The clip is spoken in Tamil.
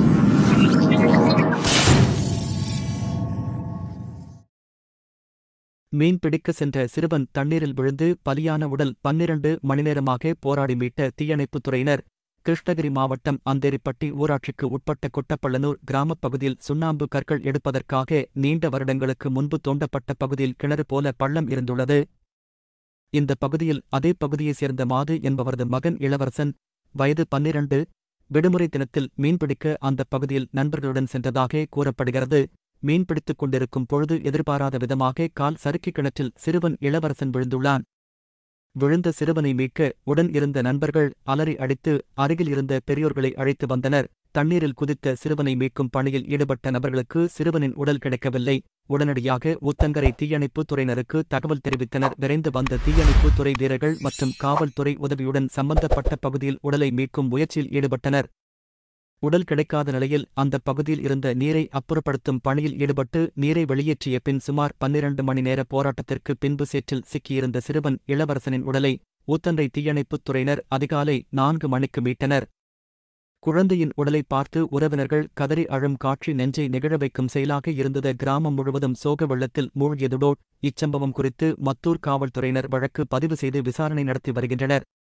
மீன் பிடிக்க சென்ற சிறுவன் தண்ணீரில் விழுந்து பலியான உடல் பன்னிரண்டு மணிநேரமாக போராடி மீட்ட தீயணைப்புத் துறையினர் கிருஷ்ணகிரி மாவட்டம் அந்தேரிப்பட்டி ஊராட்சிக்கு உட்பட்ட கொட்டப்பள்ளனூர் கிராமப் பகுதியில் சுண்ணாம்பு கற்கள் எடுப்பதற்காக நீண்ட வருடங்களுக்கு முன்பு தோண்டப்பட்ட பகுதியில் கிணறு போல பள்ளம் இருந்துள்ளது இந்த பகுதியில் அதே பகுதியைச் சேர்ந்த மாது என்பவரது மகன் இளவரசன் வயது பன்னிரண்டு விடுமுறை தினத்தில் மீன்பிடிக்க அந்த பகுதியில் நண்பர்களுடன் சென்றதாக கூறப்படுகிறது மீன்பிடித்துக் கொண்டிருக்கும் பொழுது எதிர்பாராத விதமாக கால் சறுக்கி கிணற்றில் சிறுவன் இளவரசன் விழுந்துள்ளான் விழுந்த சிறுவனை மீட்க உடன் இருந்த நண்பர்கள் அலறி அடித்து அருகில் இருந்த பெரியோர்களை அழைத்து வந்தனர் தண்ணீரில் குதித்த சிறுவனை மீட்கும் பணியில் ஈடுபட்ட நபர்களுக்கு சிறுவனின் உடல் கிடைக்கவில்லை உடனடியாக ஊத்தங்கரை தீயணைப்புத் துறையினருக்கு தகவல் தெரிவித்தனர் விரைந்து வந்த தீயணைப்புத் துறை வீரர்கள் மற்றும் காவல்துறை உதவியுடன் சம்பந்தப்பட்ட பகுதியில் உடலை மீட்கும் முயற்சியில் ஈடுபட்டனர் உடல் கிடைக்காத நிலையில் அந்த பகுதியில் இருந்த நீரை அப்புறப்படுத்தும் பணியில் ஈடுபட்டு நீரை வெளியேற்றிய பின் சுமார் பன்னிரண்டு மணி நேர போராட்டத்திற்கு பின்பு சேற்றில் சிக்கியிருந்த சிறுவன் இளவரசனின் உடலை ஊத்தன்றை தீயணைப்புத் துறையினர் அதிகாலை நான்கு மணிக்கு மீட்டனர் குழந்தையின் உடலை பார்த்து உறவினர்கள் கதறி அழும் காட்சி நெஞ்சை நெகிழ வைக்கும் செயலாக இருந்தது கிராமம் முழுவதும் சோக வெள்ளத்தில் மூழ்கியதுடோ இச்சம்பவம் குறித்து மத்தூர் காவல்துறையினர் வழக்கு பதிவு செய்து விசாரணை நடத்தி வருகின்றனர்